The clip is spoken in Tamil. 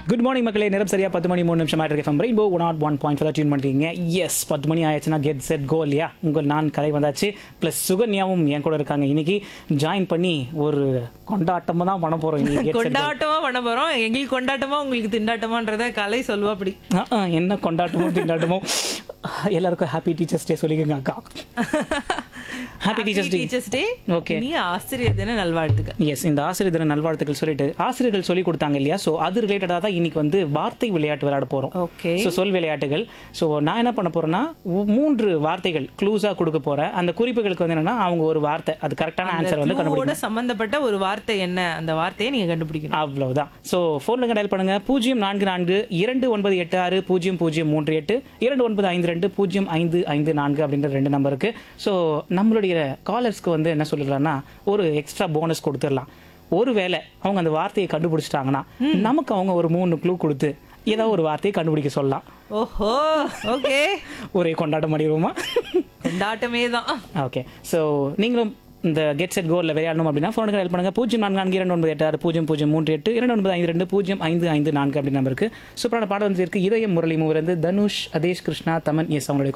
குட் மார்னிங் மக்களே நேரம் சரியா பத்து மணி மூணு நிமிஷம் ஆயிட்டு இருக்கேன் Rainbow one nought one point five tune பண்ணிருக்கீங்க எஸ் பத்து மணி ஆயிடுச்சுன்னா கெட் செட் கோ இல்லையா உங்கள் நான் கலை வந்தாச்சு ப்ளஸ் சுகன்யாவும் என் கூட இருக்காங்க இன்னைக்கு ஜாயின் பண்ணி ஒரு கொண்டாட்டமாக தான் பண்ண போகிறோம் இன்னைக்கு Get Set Go. கொண்டாட்டமா பண்ண போறோம் எங்களுக்கு கொண்டாட்டமா உங்களுக்கு திண்டாட்டமான்றத கலை சொல்லுவா அப்படி ஆ, ஆ, என்ன கொண்டாட்டமோ திண்டாட்டமோ எல்லாருக்கும் ஹாப்பி டீச்சர்ஸ் டே சொல்லிக்கோங்க அக்கா happy teachers day teachers day Okay. நீ ஆசிரியர் தின நல்வாழ்த்துக்கள் எஸ் இந்த ஆசிரியர் தின நல்வாழ்த்துக்கள் சொல்லிட்டு ஆசிரியர்கள் சொல்லி கொடுத்தாங்க இல்லையா ஸோ அது ரிலேட்டடாக தான் இன்னைக்கு வந்து வார்த்தை விளையாட்டு விளையாட போகிறோம் ஓகே ஸோ சொல் விளையாட்டுகள் ஸோ நான் என்ன பண்ண போறேன்னா உ- மூன்று வார்த்தைகள் க்ளூஸாக கொடுக்க போறேன் அந்த குறிப்புகளுக்கு வந்து என்னன்னா அவங்க ஒரு வார்த்தை அது கரெக்டான ஆன்சர் வந்து கண்டுபிடிக்கணும் கூட சம்பந்தப்பட்ட ஒரு வார்த்தை என்ன அந்த வார்த்தையை நீங்க கண்டுபிடிக்கணும் அவ்வளவுதான் ஸோ ஃபோனில் டயல் பண்ணுங்க பூஜ்ஜியம் நான்கு நான்கு இரண்டு ஒன்பது எட்டு ஆறு பூஜ்ஜியம் பூஜ்ஜியம் மூன்று எட்டு இரண்டு ஒன்பது ஐந்து ரெண்டு பூஜ்ஜியம் ஐந்து ஐந்து நான்கு அப்படின்ற ரெண்டு நம்பருக்கு ஸோ நம்மளுடைய காலர்ஸ்க்கு வந்து என்ன சொல்லிடலாம்னா ஒரு எக்ஸ்ட்ரா போனஸ் கொடுத்துடலாம் ஒருவேளை அவங்க அந்த வார்த்தையை கண்டுபிடிச்சிட்டாங்கன்னா நமக்கு அவங்க ஒரு மூணு க்ளூ கொடுத்து ஏதோ ஒரு வார்த்தையை கண்டுபிடிக்க சொல்லலாம் ஓஹோ ஓகே ஒரே கொண்டாட்டம் அடிவோமா கொண்டாட்டமே தான் ஓகே ஸோ நீங்களும் இந்த கெட் செட் கோலில் விளையாடணும் அப்படின்னா ஃபோனுக்கு ஹெல்ப் பண்ணுங்க பூஜ்ஜியம் நான்கு நான்கு இரண்டு ஒன்பது எட்டு ஆறு பூஜ்ஜியம் பூஜ்ஜியம் மூன்று எட்டு இரண்டு ஒன்பது ஐந்து ரெண்டு பூஜ்ஜியம் ஐந்து ஐந்து நான்கு அப்படி நம்பருக்கு சூப்பரான பாடம் வந்து இருக்கு இதயம் முரளி மூவர் வந்து தனுஷ் அதேஷ் கிருஷ்ணா தமன் எஸ் அவங்களுடைய